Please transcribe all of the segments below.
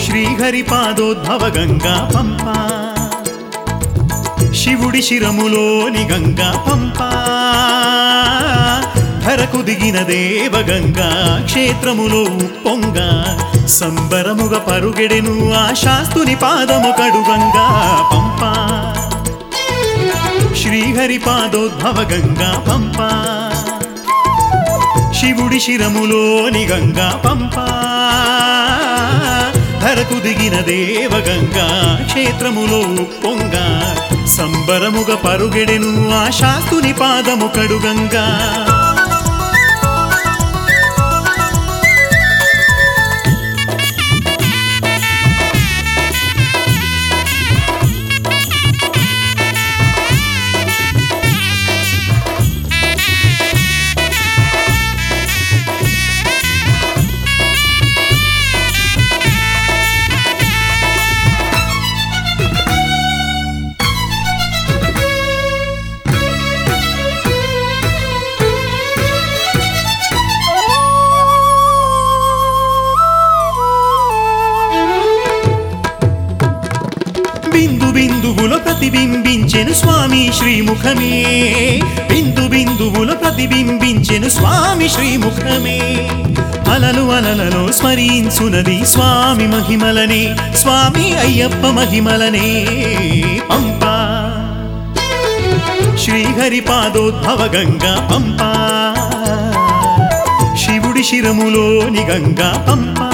శ్రీహరి పాదోద్భవ గంగా పంప శివుడి శిరములోని గంగా పంప ధరకు దిగిన దేవగంగా క్షేత్రములో ఉప్పొంగ సంబరముగ పరుగెడెను ఆ శాస్తుని పాదము కడుగంగా పంప శ్రీహరి పాదోద్భవ గంగా పంప శివుడి శిరములోని గంగా పంప ధరకు దిగిన దేవగంగా క్షేత్రములో పొంగ సంబరముగ పరుగెడెను ఆ శాస్తుని పాదము కడుగంగా బిందు బిందువులో ప్రతిబింబించెను స్వామి శ్రీముఖమే బిందు బిందువులో ప్రతిబింబించెను స్వామి శ్రీముఖమే అలలు అలలలో స్మరించునది స్వామి మహిమలనే స్వామి అయ్యప్ప మహిమలనే పంపా శ్రీహరి పాదోద్భవ గంగా పంపా శివుడి శిరములోని గంగా పంపా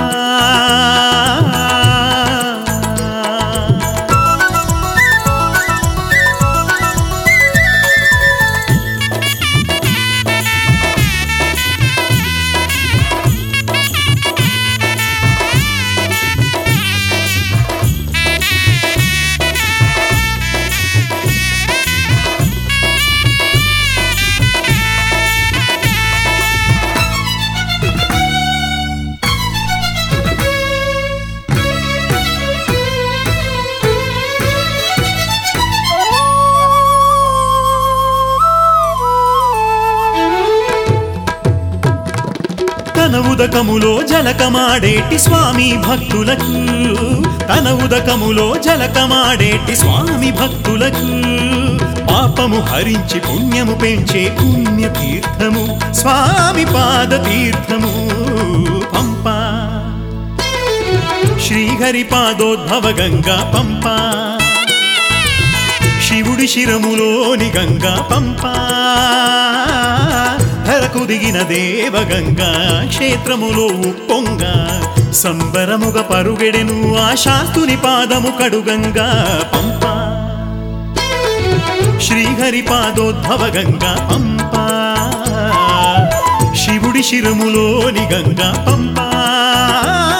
తన ఉదకములో జలకమాడేటి స్వామి భక్తులకు తన ఉదకములో జలకమాడేటి స్వామి భక్తులకు పాపము హరించి పుణ్యము పెంచే పుణ్య తీర్థము స్వామి పాద తీర్థము పంపా శ్రీహరి పాదోద్భవ గంగా పంపా శివుడి శిరములోని గంగా పంపా ధరకు దిగిన దేవగంగా క్షేత్రములో ఉప్పొంగ సంబరముగ పరుగెడెను ఆ శాస్తుని పాదము కడుగంగా పంపా శ్రీహరి పాదోద్భవ గంగా పంపా శివుడి శిరములోని గంగా పంపా